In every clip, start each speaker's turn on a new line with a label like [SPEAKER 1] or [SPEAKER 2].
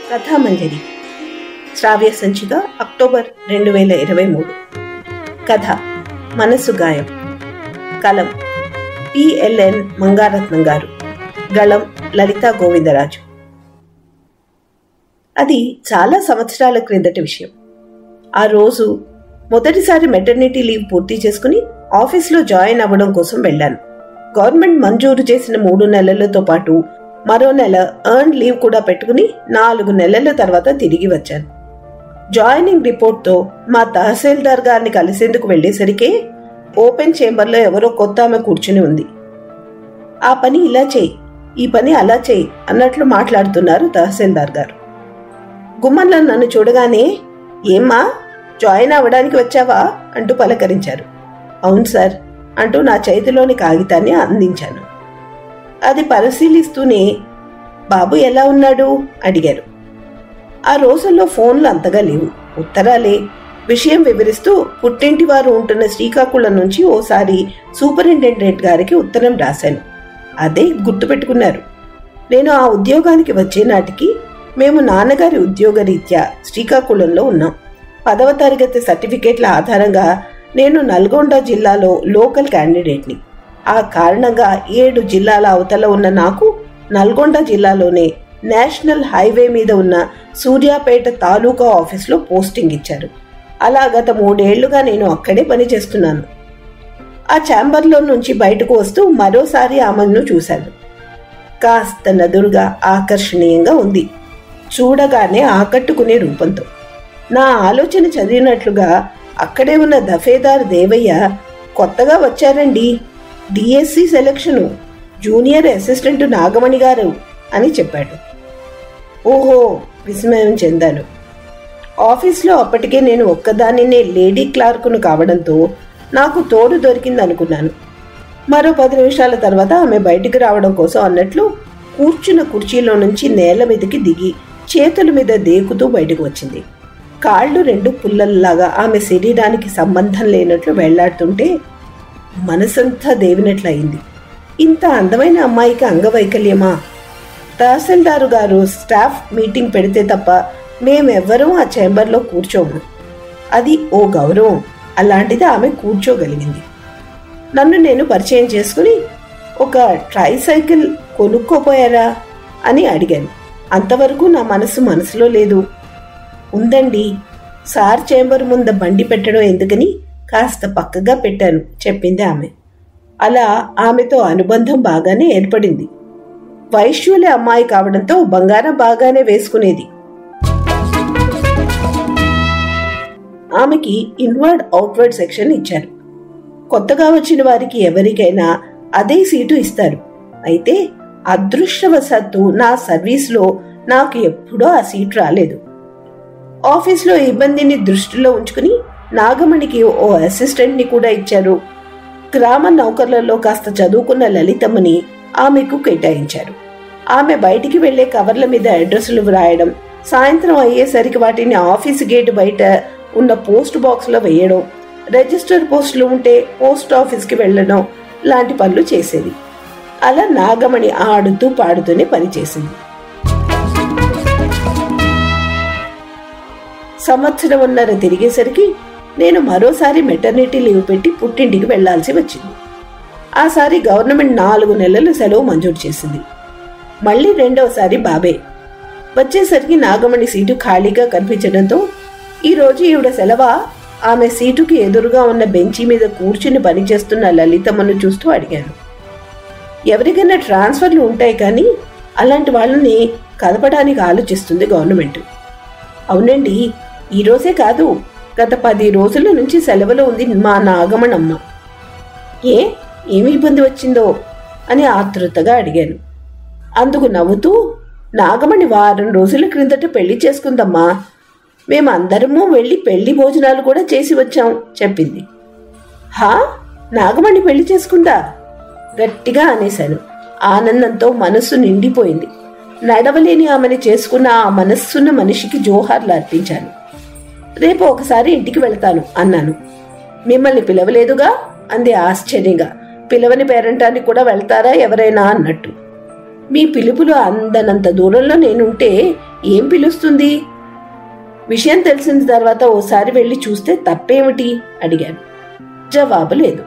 [SPEAKER 1] కథామంజరి శ్రావ్య సంచిక అక్టోబర్ రెండు వేల ఇరవై మూడు కథ మనసు గాయం కలం పిఎల్ఎన్ మంగారత్నం గారు గళం లలితా గోవిందరాజు అది చాలా సంవత్సరాల క్రిందటి విషయం ఆ రోజు మొదటిసారి మెటర్నిటీ లీవ్ పూర్తి చేసుకుని ఆఫీస్లో జాయిన్ అవ్వడం కోసం వెళ్ళాను గవర్నమెంట్ మంజూరు చేసిన మూడు నెలలతో పాటు మరో నెల ఎర్న్ లీవ్ కూడా పెట్టుకుని నాలుగు నెలల తర్వాత తిరిగి వచ్చాను జాయినింగ్ రిపోర్ట్తో మా తహసీల్దార్ గారిని కలిసేందుకు వెళ్లేసరికే ఓపెన్ చేంబర్లో ఎవరో కొత్త ఆమె కూర్చుని ఉంది ఆ పని ఇలా చేయి ఈ పని అలా చేయి అన్నట్లు మాట్లాడుతున్నారు తహసీల్దార్ గారు గుమ్మంలో నన్ను చూడగానే ఏమ్మా జాయిన్ అవ్వడానికి వచ్చావా అంటూ పలకరించారు అవును సార్ అంటూ నా చేతిలోని కాగితాన్ని అందించాను అది పరిశీలిస్తూనే బాబు ఎలా ఉన్నాడు అడిగారు ఆ రోజుల్లో ఫోన్లు అంతగా లేవు ఉత్తరాలే విషయం వివరిస్తూ పుట్టింటి వారు ఉంటున్న శ్రీకాకుళం నుంచి ఓసారి సూపరింటెండెంట్ గారికి ఉత్తరం రాశాను అదే గుర్తుపెట్టుకున్నారు నేను ఆ ఉద్యోగానికి వచ్చే నాటికి మేము నాన్నగారి ఉద్యోగరీత్యా శ్రీకాకుళంలో ఉన్నాం పదవ తరగతి సర్టిఫికేట్ల ఆధారంగా నేను నల్గొండ జిల్లాలో లోకల్ క్యాండిడేట్ని ఆ కారణంగా ఏడు జిల్లాల అవతల ఉన్న నాకు నల్గొండ జిల్లాలోనే నేషనల్ హైవే మీద ఉన్న సూర్యాపేట తాలూకా ఆఫీస్లో పోస్టింగ్ ఇచ్చారు అలా గత మూడేళ్లుగా నేను అక్కడే పనిచేస్తున్నాను ఆ ఛాంబర్లో నుంచి బయటకు వస్తూ మరోసారి ఆమెను చూశాను కాస్త నదురుగా ఆకర్షణీయంగా ఉంది చూడగానే ఆకట్టుకునే రూపంతో నా ఆలోచన చదివినట్లుగా అక్కడే ఉన్న దఫేదార్ దేవయ్య కొత్తగా వచ్చారండి DSC selection junior assistant Nagamani గారు అని చెప్పాడు ఓహో విస్మయం చెందాను ఆఫీస్లో అప్పటికే నేను ఒక్కదానినే లేడీ క్లార్కును కావడంతో నాకు తోడు దొరికింది అనుకున్నాను మరో పది నిమిషాల తర్వాత ఆమె బయటికి రావడం కోసం అన్నట్లు కూర్చున్న కుర్చీలో నుంచి నేల మీదకి దిగి చేతుల మీద దేకుతూ బయటకు వచ్చింది కాళ్ళు రెండు పుల్లల్లాగా ఆమె శరీరానికి సంబంధం లేనట్లు వెళ్లాడుతుంటే మనసంతా దేవినట్లయింది ఇంత అందమైన అమ్మాయికి అంగవైకల్యమా తహసీల్దారు గారు స్టాఫ్ మీటింగ్ పెడితే తప్ప మేమెవ్వరూ ఆ చేంబర్లో కూర్చోము అది ఓ గౌరవం అలాంటిది ఆమె కూర్చోగలిగింది నన్ను నేను పరిచయం చేసుకుని ఒక ట్రైసైకిల్ కొనుక్కోపోయారా అని అడిగాను అంతవరకు నా మనసు మనసులో లేదు ఉందండి సార్ చేంబర్ ముంద బండి పెట్టడం ఎందుకని కాస్త పక్కగా పెట్టాను చెప్పింది ఆమె అలా ఆమెతో అనుబంధం బాగానే ఏర్పడింది వైశ్యులే అమ్మాయి కావడంతో బంగారం బాగానే వేసుకునేది ఆమెకి ఇన్వర్డ్ అవుట్వర్డ్ సెక్షన్ ఇచ్చారు కొత్తగా వచ్చిన వారికి ఎవరికైనా అదే సీటు ఇస్తారు అయితే అదృష్టవశాత్తు నా సర్వీస్లో నాకు ఎప్పుడూ ఆ సీట్ రాలేదు ఆఫీస్లో ఇబ్బందిని దృష్టిలో ఉంచుకుని నాగమణికి ఓ అసిస్టెంట్ని కూడా ఇచ్చారు గ్రామ నౌకర్లలో కాస్త చదువుకున్న లలితమ్మని ఆమెకు కేటాయించారు ఆమె బయటికి వెళ్లే కవర్ల మీద అడ్రస్లు వ్రాయడం సాయంత్రం అయ్యేసరికి వాటిని ఆఫీస్ గేట్ బయట ఉన్న పోస్ట్ బాక్స్లో వేయడం రిజిస్టర్ పోస్టులు ఉంటే పోస్ట్ ఆఫీస్కి వెళ్ళడం లాంటి పనులు చేసేది అలా నాగమణి ఆడుతూ పాడుతూనే పనిచేసింది సంవత్సరంన్నర తిరిగేసరికి నేను మరోసారి మెటర్నిటీ లీవ్ పెట్టి పుట్టింటికి వెళ్లాల్సి వచ్చింది ఆసారి గవర్నమెంట్ నాలుగు నెలలు సెలవు మంజూరు చేసింది మళ్ళీ రెండవసారి బాబే వచ్చేసరికి నాగమణి సీటు ఖాళీగా కనిపించడంతో ఈరోజు ఈవిడ సెలవా ఆమె సీటుకి ఎదురుగా ఉన్న బెంచీ మీద కూర్చుని పనిచేస్తున్న లలితమ్మను చూస్తూ అడిగాను ఎవరికైనా ట్రాన్స్ఫర్లు ఉంటాయి కానీ అలాంటి వాళ్ళని కదపడానికి ఆలోచిస్తుంది గవర్నమెంట్ అవునండి ఈరోజే కాదు గత పది రోజుల నుంచి సెలవులో ఉంది మా నాగమణమ్మ ఏ ఏమి ఇబ్బంది వచ్చిందో అని ఆతృతగా అడిగాను అందుకు నవ్వుతూ నాగమణి వారం రోజుల క్రిందట పెళ్లి చేసుకుందమ్మా మేమందరము వెళ్ళి పెళ్లి భోజనాలు కూడా చేసి వచ్చాం చెప్పింది హా నాగమణి పెళ్లి చేసుకుందా గట్టిగా అనేశాను ఆనందంతో మనస్సు నిండిపోయింది నడవలేని ఆమెను చేసుకున్న ఆ మనస్సున్న మనిషికి జోహార్లు అర్పించాను రేపు ఒకసారి ఇంటికి వెళ్తాను అన్నాను మిమ్మల్ని పిలవలేదుగా అంది ఆశ్చర్యంగా పిలవని పేరంటానికి కూడా వెళ్తారా ఎవరైనా అన్నట్టు మీ పిలుపులు అందనంత దూరంలో నేనుంటే ఏం పిలుస్తుంది విషయం తెలిసిన తర్వాత ఓసారి వెళ్ళి చూస్తే తప్పేమిటి అడిగాను జవాబు లేదు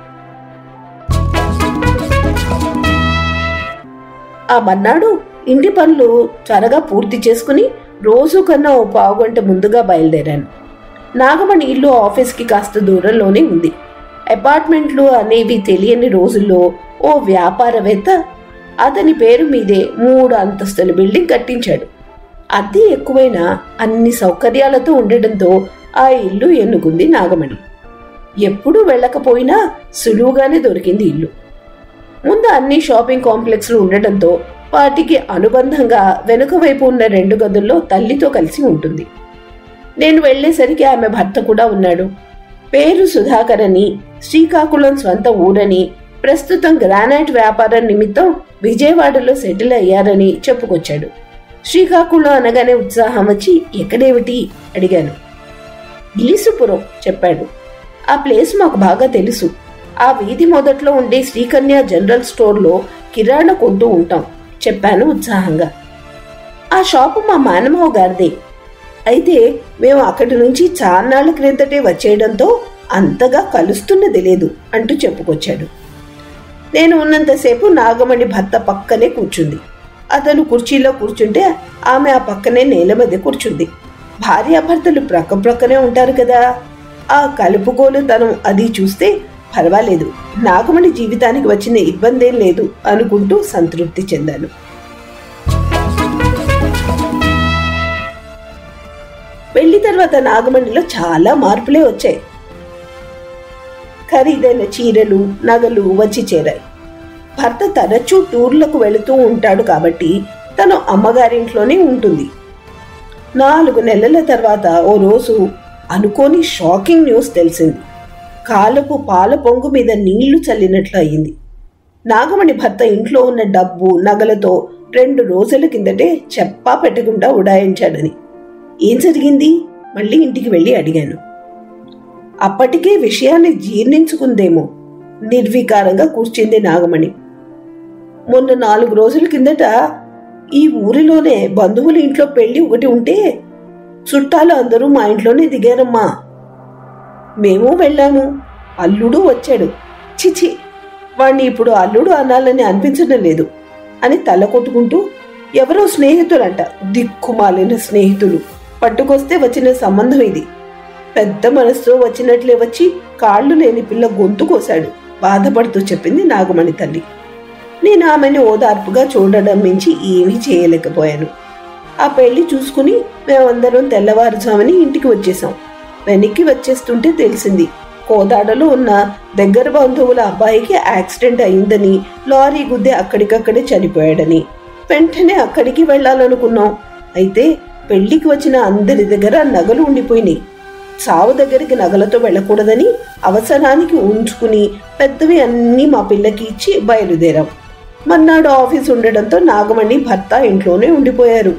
[SPEAKER 1] ఆ మన్నాడు ఇంటి పనులు త్వరగా పూర్తి చేసుకుని రోజు కన్నా ఓ పావుగంట ముందుగా బయలుదేరాను నాగమణి ఇల్లు ఆఫీస్కి కాస్త దూరంలోనే ఉంది అపార్ట్మెంట్లు అనేవి తెలియని రోజుల్లో ఓ వ్యాపారవేత్త అతని పేరు మీదే మూడు అంతస్తుల బిల్డింగ్ కట్టించాడు అద్దె ఎక్కువైనా అన్ని సౌకర్యాలతో ఉండడంతో ఆ ఇల్లు ఎన్నుకుంది నాగమణి ఎప్పుడూ వెళ్ళకపోయినా సులువుగానే దొరికింది ఇల్లు ముందు అన్ని షాపింగ్ కాంప్లెక్స్లు ఉండటంతో వాటికి అనుబంధంగా వెనుక వైపు ఉన్న రెండు గదుల్లో తల్లితో కలిసి ఉంటుంది నేను వెళ్ళేసరికి ఆమె భర్త కూడా ఉన్నాడు పేరు సుధాకర్ అని శ్రీకాకుళం స్వంత ఊరని ప్రస్తుతం గ్రానైట్ వ్యాపారం నిమిత్తం విజయవాడలో సెటిల్ అయ్యారని చెప్పుకొచ్చాడు శ్రీకాకుళం అనగానే ఉత్సాహం వచ్చి ఎక్కడేమిటి అడిగాను ఇలిసుపురం చెప్పాడు ఆ ప్లేస్ మాకు బాగా తెలుసు ఆ వీధి మొదట్లో ఉండే శ్రీకన్య జనరల్ స్టోర్లో కిరాణా కొంటూ ఉంటాం చెప్పాను ఉత్సాహంగా ఆ షాపు మా మానమావ గారిదే అయితే మేము అక్కడి నుంచి చాన్నాళ్ళ క్రిందటే వచ్చేయడంతో అంతగా కలుస్తున్నది లేదు అంటూ చెప్పుకొచ్చాడు నేను ఉన్నంతసేపు నాగమణి భర్త పక్కనే కూర్చుంది అతను కుర్చీలో కూర్చుంటే ఆమె ఆ పక్కనే నేల మీద కూర్చుంది భార్యాభర్తలు ప్రక్క ప్రక్కనే ఉంటారు కదా ఆ కలుపుకోలుతనం అది చూస్తే పర్వాలేదు నాగమణి జీవితానికి వచ్చిన ఇబ్బందేం లేదు అనుకుంటూ సంతృప్తి చెందాను పెళ్లి తర్వాత నాగమణిలో చాలా మార్పులే వచ్చాయి ఖరీదైన చీరలు నగలు వచ్చి చేరాయి భర్త తరచూ టూర్లకు వెళుతూ ఉంటాడు కాబట్టి తను అమ్మగారింట్లోనే ఉంటుంది నాలుగు నెలల తర్వాత ఓ రోజు అనుకోని షాకింగ్ న్యూస్ తెలిసింది కాలపు పాల పొంగు మీద నీళ్లు చల్లినట్లు అయింది నాగమణి భర్త ఇంట్లో ఉన్న డబ్బు నగలతో రెండు రోజుల కిందటే చెప్పా పెట్టకుండా ఉడాయించాడని ఏం జరిగింది మళ్ళీ ఇంటికి వెళ్ళి అడిగాను అప్పటికే విషయాన్ని జీర్ణించుకుందేమో నిర్వికారంగా కూర్చుంది నాగమణి మొన్న నాలుగు రోజుల కిందట ఈ ఊరిలోనే బంధువుల ఇంట్లో పెళ్లి ఒకటి ఉంటే చుట్టాలు అందరూ మా ఇంట్లోనే దిగారమ్మా మేము వెళ్ళాము అల్లుడు వచ్చాడు చిచి వాణ్ణి ఇప్పుడు అల్లుడు అనాలని అనిపించడం లేదు అని తల కొట్టుకుంటూ ఎవరో స్నేహితులంట దిక్కుమాలిన స్నేహితులు పట్టుకొస్తే వచ్చిన సంబంధం ఇది పెద్ద మనసుతో వచ్చినట్లే వచ్చి కాళ్ళు లేని పిల్ల గొంతు కోశాడు బాధపడుతూ చెప్పింది నాగమణి తల్లి నేను ఆమెను ఓదార్పుగా చూడడం మించి ఏమీ చేయలేకపోయాను ఆ పెళ్లి చూసుకుని మేమందరం తెల్లవారుజామని ఇంటికి వచ్చేసాం వెనక్కి వచ్చేస్తుంటే తెలిసింది కోదాడలో ఉన్న దగ్గర బంధువుల అబ్బాయికి యాక్సిడెంట్ అయిందని లారీ గుద్దే అక్కడికక్కడే చనిపోయాడని వెంటనే అక్కడికి వెళ్ళాలనుకున్నాం అయితే పెళ్లికి వచ్చిన అందరి దగ్గర నగలు ఉండిపోయినాయి సావు దగ్గరికి నగలతో వెళ్ళకూడదని అవసరానికి ఉంచుకుని పెద్దవి అన్నీ మా పిల్లకి ఇచ్చి బయలుదేరాం మన్నాడు ఆఫీస్ ఉండడంతో నాగమణి భర్త ఇంట్లోనే ఉండిపోయారు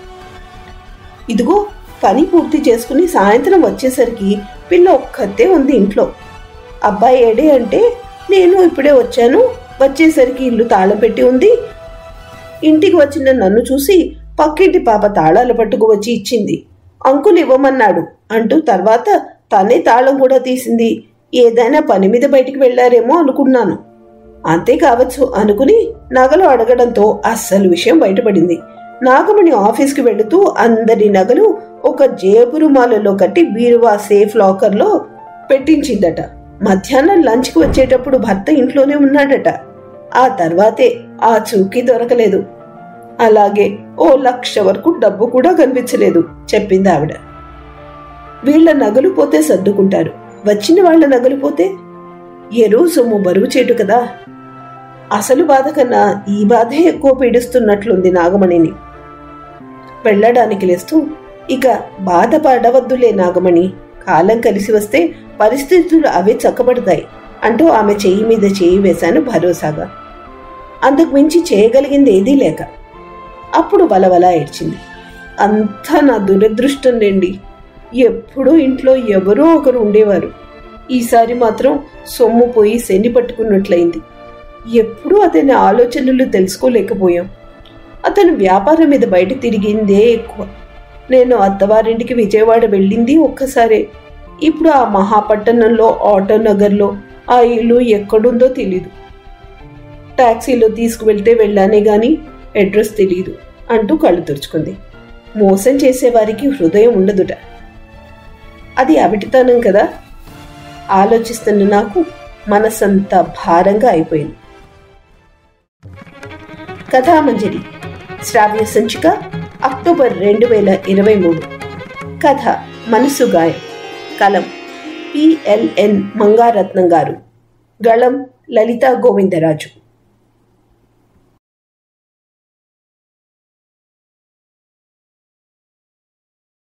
[SPEAKER 1] ఇదిగో పని పూర్తి చేసుకుని సాయంత్రం వచ్చేసరికి పిల్ల ఒక్కతే ఉంది ఇంట్లో అబ్బాయి ఏడే అంటే నేను ఇప్పుడే వచ్చాను వచ్చేసరికి ఇల్లు తాళం పెట్టి ఉంది ఇంటికి వచ్చిన నన్ను చూసి పక్కింటి పాప తాళాలు పట్టుకు వచ్చి ఇచ్చింది అంకులు ఇవ్వమన్నాడు అంటూ తర్వాత తనే తాళం కూడా తీసింది ఏదైనా పని మీద బయటికి వెళ్లారేమో అనుకున్నాను అంతే కావచ్చు అనుకుని నగలు అడగడంతో అస్సలు విషయం బయటపడింది నాగమణి ఆఫీస్కి వెళుతూ అందరి నగలు ఒక జేబు రుమాలలో కట్టి బీరువా సేఫ్ లాకర్లో పెట్టించిందట మధ్యాహ్నం లంచ్కి వచ్చేటప్పుడు భర్త ఇంట్లోనే ఉన్నాడట ఆ తర్వాతే ఆ చూకి దొరకలేదు అలాగే ఓ లక్ష వరకు డబ్బు కూడా కనిపించలేదు చెప్పింది ఆవిడ వీళ్ళ నగలు పోతే సర్దుకుంటారు వచ్చిన వాళ్ళ నగలు పోతే ఎరువు సొమ్ము బరువు చేటు కదా అసలు బాధ కన్నా ఈ బాధే ఎక్కువ పీడిస్తున్నట్లుంది నాగమణిని వెళ్ళడానికి లేస్తూ ఇక బాధపడవద్దులే నాగమణి కాలం కలిసి వస్తే పరిస్థితులు అవే చక్కబడతాయి అంటూ ఆమె చెయ్యి మీద చేయి వేశాను భరోసాగా అందుకు మించి చేయగలిగింది ఏదీ లేక అప్పుడు వలవలా ఏడ్చింది అంతా నా దురదృష్టం లేండి ఎప్పుడూ ఇంట్లో ఎవరో ఒకరు ఉండేవారు ఈసారి మాత్రం సొమ్ము పోయి శని పట్టుకున్నట్లయింది ఎప్పుడూ అతని ఆలోచనలు తెలుసుకోలేకపోయాం అతను వ్యాపారం మీద బయట తిరిగిందే ఎక్కువ నేను అత్తవారింటికి విజయవాడ వెళ్ళింది ఒక్కసారే ఇప్పుడు ఆ మహాపట్టణంలో ఆటో నగర్లో ఆ ఇల్లు ఎక్కడుందో తెలీదు టాక్సీలో తీసుకువెళ్తే వెళ్ళానే గాని అడ్రస్ తెలీదు అంటూ కళ్ళు తుడుచుకుంది మోసం చేసేవారికి హృదయం ఉండదుట అది అవిటితనం కదా ఆలోచిస్తున్న నాకు మనసంతా భారంగా అయిపోయింది కథామంజరి శ్రావ్య సంచిక అక్టోబర్ రెండు వేల ఇరవై మూడు కథ మనసు గాయం కలం పిఎల్ఎన్ మంగారత్నం గారు గళం లలితా గోవిందరాజు